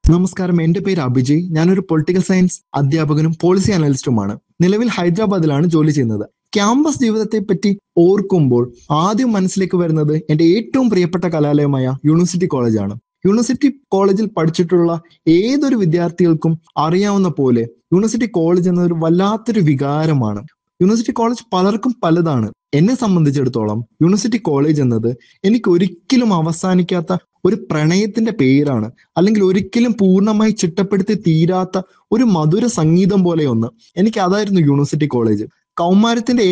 നമസ്കാരം എന്റെ പേര് അഭിജയ് ഞാനൊരു പൊളിറ്റിക്കൽ സയൻസ് അധ്യാപകനും പോളിസി അനലിസ്റ്റുമാണ് നിലവിൽ ഹൈദരാബാദിലാണ് ജോലി ചെയ്യുന്നത് ക്യാമ്പസ് ജീവിതത്തെ പറ്റി ഓർക്കുമ്പോൾ ആദ്യം മനസ്സിലേക്ക് വരുന്നത് എന്റെ ഏറ്റവും പ്രിയപ്പെട്ട കലാലയമായ യൂണിവേഴ്സിറ്റി കോളേജാണ് യൂണിവേഴ്സിറ്റി കോളേജിൽ പഠിച്ചിട്ടുള്ള ഏതൊരു വിദ്യാർത്ഥികൾക്കും അറിയാവുന്ന പോലെ യൂണിവേഴ്സിറ്റി കോളേജ് എന്നതൊരു വല്ലാത്തൊരു വികാരമാണ് യൂണിവേഴ്സിറ്റി കോളേജ് പലർക്കും പലതാണ് എന്നെ സംബന്ധിച്ചിടത്തോളം യൂണിവേഴ്സിറ്റി കോളേജ് എന്നത് എനിക്ക് ഒരിക്കലും അവസാനിക്കാത്ത ഒരു പ്രണയത്തിന്റെ പേരാണ് അല്ലെങ്കിൽ ഒരിക്കലും പൂർണ്ണമായി ചിട്ടപ്പെടുത്തി തീരാത്ത ഒരു മധുര സംഗീതം പോലെ ഒന്ന് എനിക്ക് അതായിരുന്നു യൂണിവേഴ്സിറ്റി കോളേജ് കൗമാരത്തിന്റെ